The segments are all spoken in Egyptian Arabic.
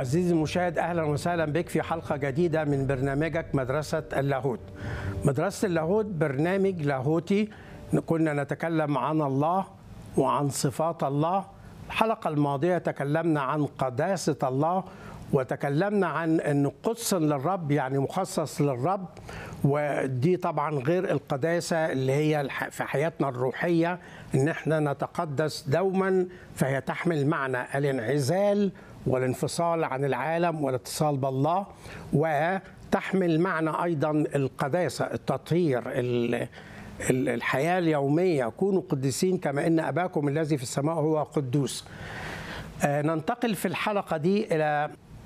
عزيزي المشاهد اهلا وسهلا بك في حلقه جديده من برنامجك مدرسه اللاهوت. مدرسه اللاهوت برنامج لاهوتي كنا نتكلم عن الله وعن صفات الله. الحلقه الماضيه تكلمنا عن قداسه الله وتكلمنا عن انه قدس للرب يعني مخصص للرب ودي طبعا غير القداسه اللي هي في حياتنا الروحيه ان احنا نتقدس دوما فهي تحمل معنى الانعزال والانفصال عن العالم والاتصال بالله وتحمل معنى ايضا القداسه التطهير الحياه اليوميه كونوا قديسين كما ان اباكم الذي في السماء هو قدوس ننتقل في الحلقه دي الى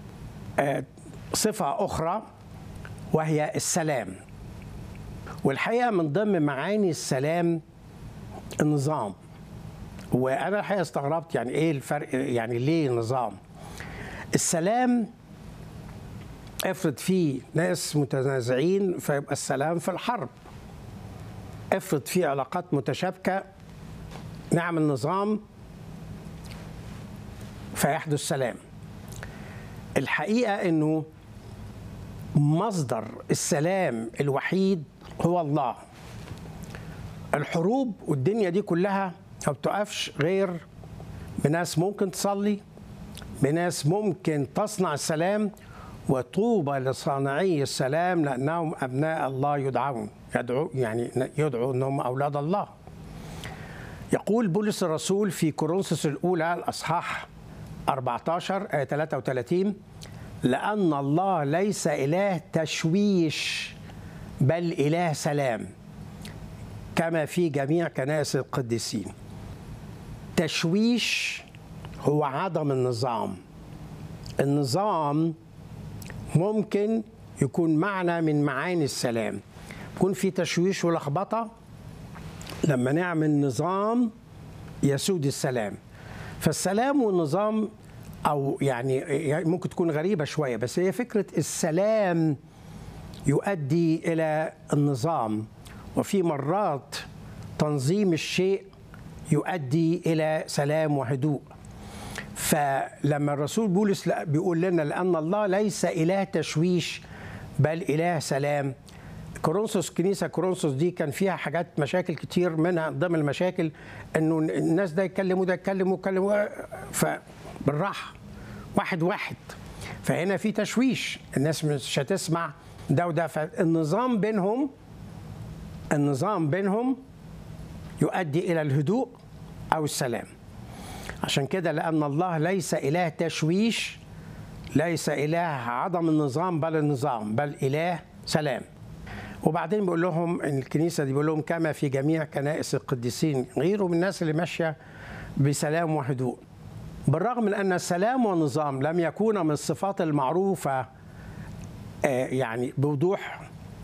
صفه اخرى وهي السلام والحقيقه من ضمن معاني السلام النظام وانا الحقيقه استغربت يعني ايه الفرق يعني ليه نظام السلام افرض فيه ناس متنازعين فيبقى السلام في الحرب افرض في علاقات متشابكه نعمل نظام فيحدث سلام الحقيقه انه مصدر السلام الوحيد هو الله الحروب والدنيا دي كلها ما بتقفش غير بناس ممكن تصلي بناس ممكن تصنع السلام وطوبى لصانعي السلام لانهم ابناء الله يدعون يدعو يعني يدعوا انهم اولاد الله يقول بولس الرسول في كورنثوس الاولى الاصحاح 14 آية 33 لأن الله ليس إله تشويش بل إله سلام كما في جميع كنائس القديسين تشويش هو عدم النظام النظام ممكن يكون معنى من معاني السلام يكون في تشويش ولخبطة لما نعمل نظام يسود السلام فالسلام والنظام او يعني ممكن تكون غريبه شويه بس هي فكره السلام يؤدي الى النظام وفي مرات تنظيم الشيء يؤدي الى سلام وهدوء فلما الرسول بولس بيقول لنا لان الله ليس اله تشويش بل اله سلام كورنثوس كنيسه كورنثوس دي كان فيها حاجات مشاكل كتير منها ضمن المشاكل انه الناس ده يتكلموا ده يتكلموا يتكلموا فبالراحه واحد واحد فهنا في تشويش الناس مش هتسمع ده وده فالنظام بينهم النظام بينهم يؤدي الى الهدوء او السلام عشان كده لان الله ليس اله تشويش ليس اله عدم النظام بل النظام بل اله سلام وبعدين بيقول لهم ان الكنيسه دي بيقول لهم كما في جميع كنائس القديسين غيره من الناس اللي ماشيه بسلام وهدوء بالرغم من ان السلام والنظام لم يكونا من الصفات المعروفه يعني بوضوح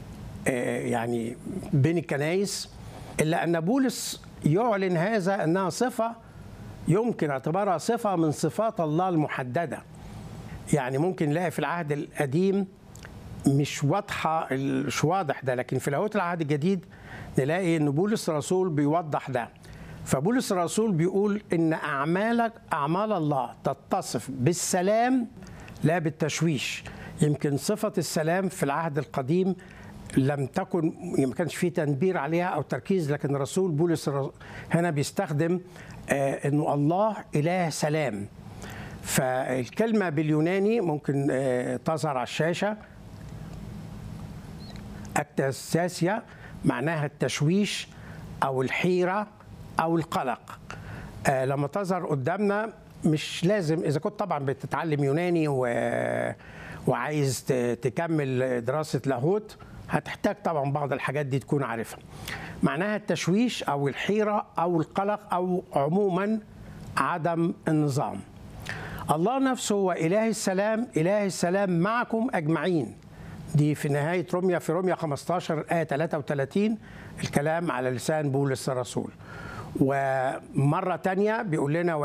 يعني بين الكنائس الا ان بولس يعلن هذا انها صفه يمكن اعتبارها صفه من صفات الله المحدده يعني ممكن نلاقي في العهد القديم مش واضحه مش واضح ده لكن في لاهوت العهد الجديد نلاقي ان بولس الرسول بيوضح ده فبولس الرسول بيقول ان اعمالك اعمال الله تتصف بالسلام لا بالتشويش يمكن صفه السلام في العهد القديم لم تكن ما كانش في تنبير عليها او تركيز لكن الرسول بولس هنا بيستخدم آه انه الله اله سلام فالكلمه باليوناني ممكن آه تظهر على الشاشه اكتاساسيا معناها التشويش او الحيره او القلق آه لما تظهر قدامنا مش لازم اذا كنت طبعا بتتعلم يوناني و... وعايز تكمل دراسه لاهوت هتحتاج طبعا بعض الحاجات دي تكون عارفها معناها التشويش او الحيره او القلق او عموما عدم النظام الله نفسه هو اله السلام اله السلام معكم اجمعين دي في نهايه روميا في روميا 15 ايه 33 الكلام على لسان بولس الرسول ومره تانية بيقول لنا